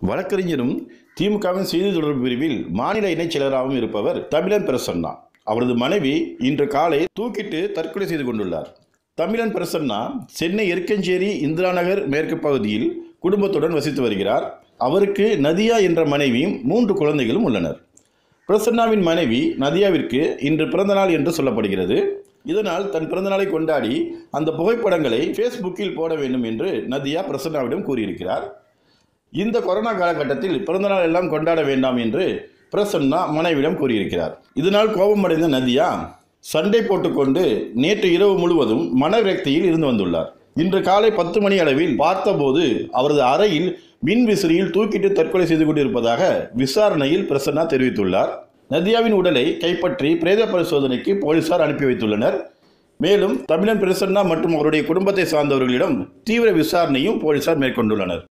வழக்கறிஞரும் திமுகவின் செய்தி தொடர்பு பிரிவில் மாநில இணைச் செயலராகவும் இருப்பவர் தமிழன் பிரசன்னா அவரது மனைவி இன்று காலை தூக்கிட்டு தற்கொலை செய்து கொண்டுள்ளார் தமிழன் பிரசன்னா சென்னை எருக்கஞ்சேரி இந்திரா நகர் மேற்கு பகுதியில் குடும்பத்துடன் வசித்து வருகிறார் அவருக்கு நதியா என்ற மனைவியும் மூன்று குழந்தைகளும் உள்ளனர் பிரசன்னாவின் மனைவி நதியாவிற்கு இன்று பிறந்தநாள் என்று சொல்லப்படுகிறது இதனால் தன் பிறந்தநாளை கொண்டாடி அந்த புகைப்படங்களை ஃபேஸ்புக்கில் போட வேண்டும் என்று நதியா பிரசன்னாவிடம் கூறியிருக்கிறார் இந்த கொரோனா காலகட்டத்தில் பிறந்தநாள் எல்லாம் கொண்டாட வேண்டாம் என்று பிரசன்னா மனைவிடம் கூறியிருக்கிறார் இதனால் கோபமடைந்த நதியா சண்டை போட்டுக்கொண்டு நேற்று இரவு முழுவதும் மனவிரக்தியில் இருந்து வந்துள்ளார் இன்று காலை பத்து மணி அளவில் பார்த்தபோது அவரது அறையில் மின் விசிறியில் தூக்கிட்டு தற்கொலை செய்து கொண்டிருப்பதாக விசாரணையில் பிரசன்னா தெரிவித்துள்ளார் நதியாவின் உடலை கைப்பற்றி பிரேத பரிசோதனைக்கு போலீசார் அனுப்பி வைத்துள்ளனர் மேலும் தமிழன் பிரசன்னா மற்றும் அவருடைய குடும்பத்தை சார்ந்தவர்களிடம் தீவிர விசாரணையும் போலீசார் மேற்கொண்டுள்ளனர்